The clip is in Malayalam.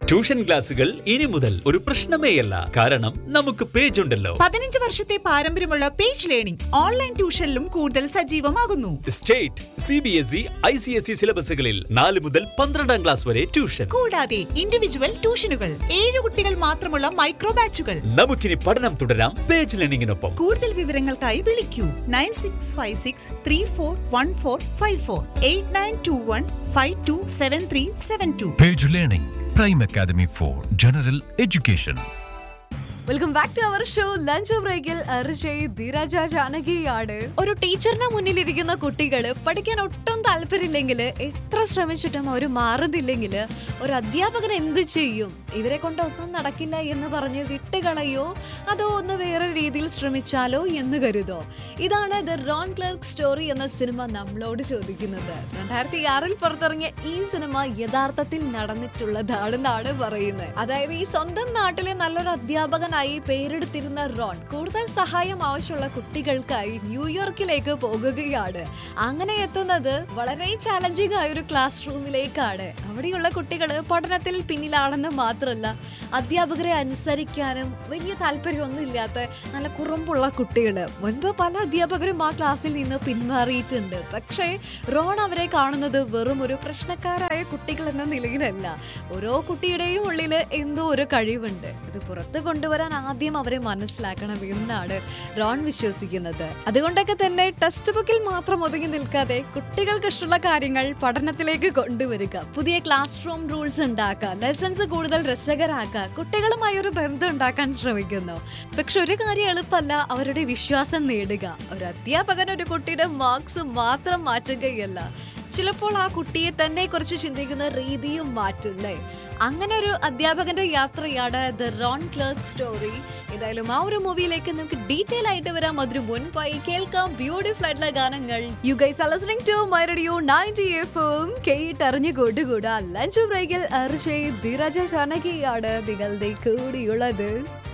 ട്യൂഷൻ ക്ലാസുകൾ ഇനി മുതൽ ഒരു പ്രശ്നമേയല്ല കാരണം നമുക്ക് പേജ് ഉണ്ടല്ലോ പതിനഞ്ച് വർഷത്തെ പാരമ്പര്യമുള്ള പേജ് ലേണിംഗ് ഓൺലൈൻ ട്യൂഷനിലും കൂടുതൽ സജീവമാകുന്നു state C B S E I C S E സിലബസുകളിൽ നാല് മുതൽ പന്ത്രണ്ടാം ക്ലാസ് വരെ ട്യൂഷൻ കൂടാതെ ഇൻഡിവിജ്വൽ ട്യൂഷനുകൾ ഏഴ് കുട്ടികൾ മാത്രമുള്ള മൈക്രോ ബാച്ചുകൾ നമുക്കിനി പഠനം തുടരാം പേജ് ലേണിംഗിനൊപ്പം കൂടുതൽ വിവരങ്ങൾക്കായി വിളിക്കൂ nine six five six three four one four five four eight nine two one five two seven three seven two Page Learning, Prime Academy for General Education. Welcome back to our show lunch ബ്രേക്കിൽ അർജയ് ധീരജ ജാനകിയാണ് ഒരു ടീച്ചറിന്റെ മുന്നിലിരിക്കുന്ന കുട്ടികൾ പഠിക്കാൻ ഒട്ടും താല്പര്യമില്ലെങ്കിൽ എത്ര ശ്രമിച്ചിട്ടും അവർ മാറുന്നില്ലെങ്കിൽ ഒരു അധ്യാപകൻ എന്ത് ചെയ്യും ഇവരെ കൊണ്ട് ഒന്നും നടക്കില്ല എന്ന് പറഞ്ഞ് വിട്ടുകളയോ അതോ ഒന്ന് വേറെ രീതിയിൽ ശ്രമിച്ചാലോ എന്ന് കരുതോ ഇതാണ് ദ റോൺ ക്ലർക്ക് സ്റ്റോറി എന്ന സിനിമ നമ്മളോട് ചോദിക്കുന്നത് രണ്ടായിരത്തി ആറിൽ പുറത്തിറങ്ങിയ ഈ സിനിമ യഥാർത്ഥത്തിൽ നടന്നിട്ടുള്ളതാണെന്നാണ് പറയുന്നത് അതായത് ഈ സ്വന്തം നാട്ടിലെ നല്ലൊരു അധ്യാപകനായി പേരെടുത്തിരുന്ന റോൺ കൂടുതൽ സഹായം ആവശ്യമുള്ള കുട്ടികൾക്കായി ന്യൂയോർക്കിലേക്ക് പോകുകയാണ് അങ്ങനെ എത്തുന്നത് വളരെ ചാലഞ്ചിങ് ആയ ഒരു ക്ലാസ് റൂമിലേക്കാണ് അവിടെയുള്ള കുട്ടികൾ പഠനത്തിൽ പിന്നിലാണെന്ന് മാത്രമല്ല അധ്യാപകരെ അനുസരിക്കാനും വലിയ താല്പര്യമൊന്നും ഇല്ലാത്ത നല്ല കുറുമ്പുള്ള കുട്ടികൾ മുൻപ് പല അധ്യാപകരും ആ ക്ലാസ്സിൽ നിന്ന് പിന്മാറിയിട്ടുണ്ട് പക്ഷേ റോൺ അവരെ കാണുന്നത് വെറും ഒരു പ്രശ്നക്കാരായ കുട്ടികൾ എന്ന നിലയിലല്ല ഓരോ കുട്ടിയുടെയും ഉള്ളിൽ എന്തോ ഒരു കഴിവുണ്ട് ഇത് പുറത്ത് കൊണ്ടുവരാൻ ആദ്യം അവരെ മനസ്സിലാക്കണം എന്നാണ് റോൺ വിശ്വസിക്കുന്നത് അതുകൊണ്ടൊക്കെ തന്നെ ടെക്സ്റ്റ് ബുക്കിൽ മാത്രം ഒതുങ്ങി നിൽക്കാതെ കുട്ടികൾക്ക് ഇഷ്ടമുള്ള കാര്യങ്ങൾ പഠനത്തിലേക്ക് കൊണ്ടുവരിക പുതിയ ക്ലാസ് റൂം റൂൾസ് ഉണ്ടാക്കുക ലെസൺസ് കൂടുതൽ രസകരാക്കുക കുട്ടികളുമായി ഒരു ബന്ധം ഉണ്ടാക്കാൻ ശ്രമിക്കുന്നു പക്ഷെ ഒരു കാര്യം എളുപ്പമല്ല അവരുടെ വിശ്വാസം നേടുക ഒരു അധ്യാപകൻ ഒരു കുട്ടിയുടെ മാർക്സ് മാത്രം മാറ്റുകയല്ല ചിലപ്പോൾ ആ കുട്ടിയെ തന്നെ കുറിച്ച് ചിന്തിക്കുന്ന രീതിയും മാറ്റില്ലേ അങ്ങനെ ഒരു അധ്യാപകന്റെ യാത്രയാണ് ദ റോൺ ക്ലർക്ക് സ്റ്റോറി ഏതായാലും ആ ഒരു മൂവിയിലേക്ക് നമുക്ക് ഡീറ്റെയിൽ ആയിട്ട് വരാം അതിനു മുൻപായി കേൾക്കാം ബ്യൂട്ടിഫുൾ ആയിട്ടുള്ള ഗാനങ്ങൾ you guys are listening to my radio 90 എഫും കേട്ടറിഞ്ഞു കൊണ്ടുകൂടാ ലഞ്ച് ബ്രേക്കിൽ അർഷയ് ധീരജ ചാനകിയാണ് നിങ്ങളുടെ കൂടിയുള്ളത്